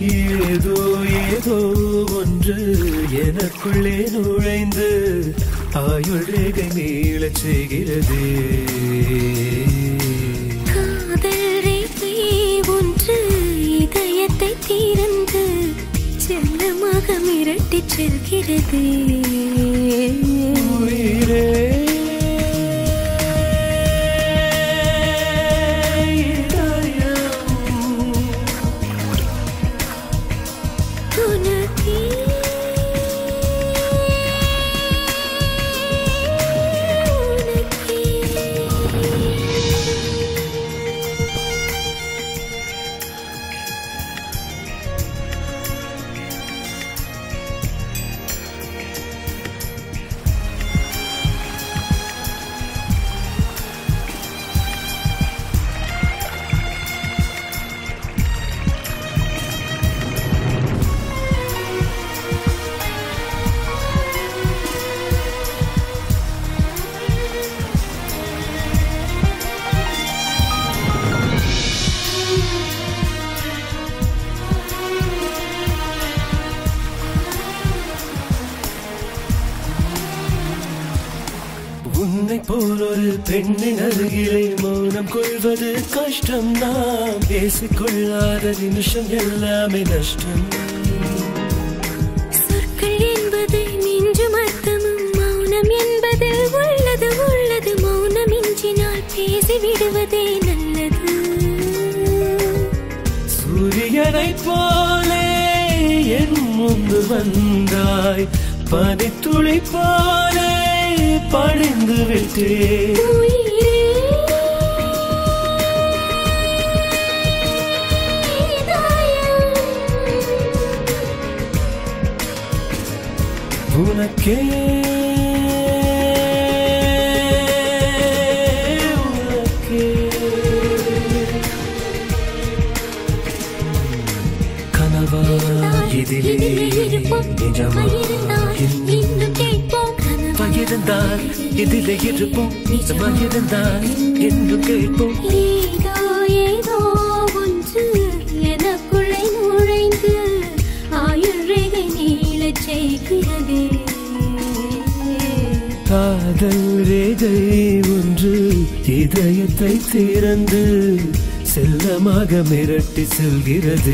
ஏதோ ஏதோ ஒன்று எனக்குள்ளே நுழைந்து ஆயுள் ரேகை நீளச் செய்கிறது காதல் ரேகை ஒன்று இதயத்தை திறந்து செல்லமாக மிரட்டிச் செல்கிறது உயிரே இதயம் உனக்கே உனக்கே உன்னை போல் ஒரு பெண்ணின் அருகிலே மௌனம் கொள்வது கஷ்டம் நாம் பேசிக்கொள்ளாத நிமிஷம் எல்லாமே நஷ்டம் சொற்கள் என்பது நெஞ்சும் அர்த்தமும் மௌனம் என்பதில் உள்ளது உள்ளது மௌனம் இன்றினால் பேசி விடுவதே நல்லது சூரியனைப் போலே என் முன்பு வந்தாய் பனித்துளி போலே பணிந்து விட்டேன் உயிரே உனக்கே உனக்கே கனவா இதிலே நிஜமா இன்னும் இன்னும் கேட்போம் கனவா பகிர்ந்தால் இதிலே இருப்போம் நிஜமாயிருந்தால் என்றும் கேட்போம் ஏதோ ஏதோ ஒன்று எனக்குள்ளே நுழைந்து ஆயுள் ரேகை நீளச் செய்கிறதே காதல் ரேகை ஒன்று இதயத்தை திறந்து செல்லமாக மிரட்டி செல்கிறது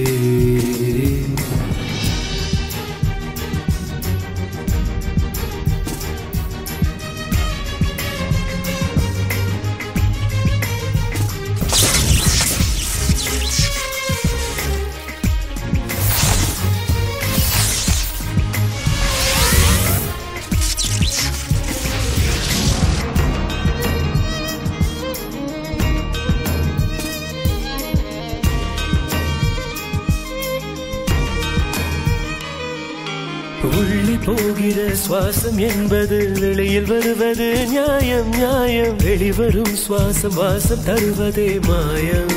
உள்ளே போகிற சுவாசம் என்பது வெளியில் வருவது நியாயம் நியாயம் வெளிவரும் சுவாசம் வாசம் தருவதே மாயம்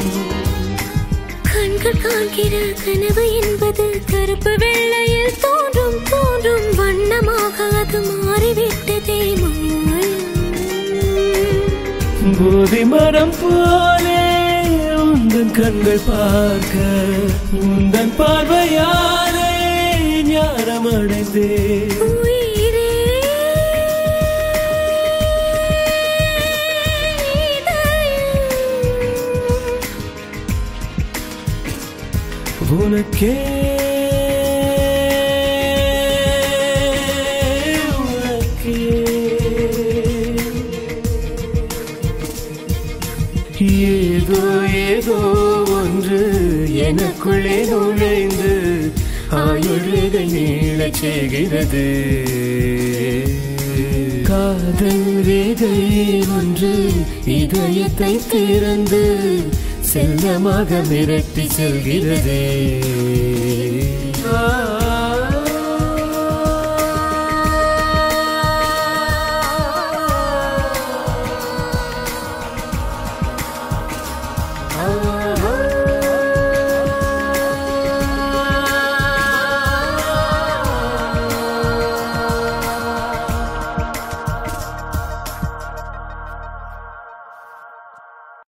கண்கள் காண்கிற கனவு என்பது கருப்பு வெள்ளையில் தோன்றும் தோன்றும் வண்ணமாக அது மாறிவிட்டதே மாயம் போதி மரம் போலே உந்தன் கண்கள் பார்க்க உந்தன் பார்வையாலே ஞானம் அடைந்தே உயிரே இதயம் உனக்கே உனக்கே ஏதோ ஏதோ ஒன்று எனக்குள்ளே நுழைந்து ஆயுள்கள் நீளச் செய்கிறது காதல் ரேகை ஒன்று இதயத்தை திறந்து செல்லமாக மிரட்டி செல்கிறது ஆ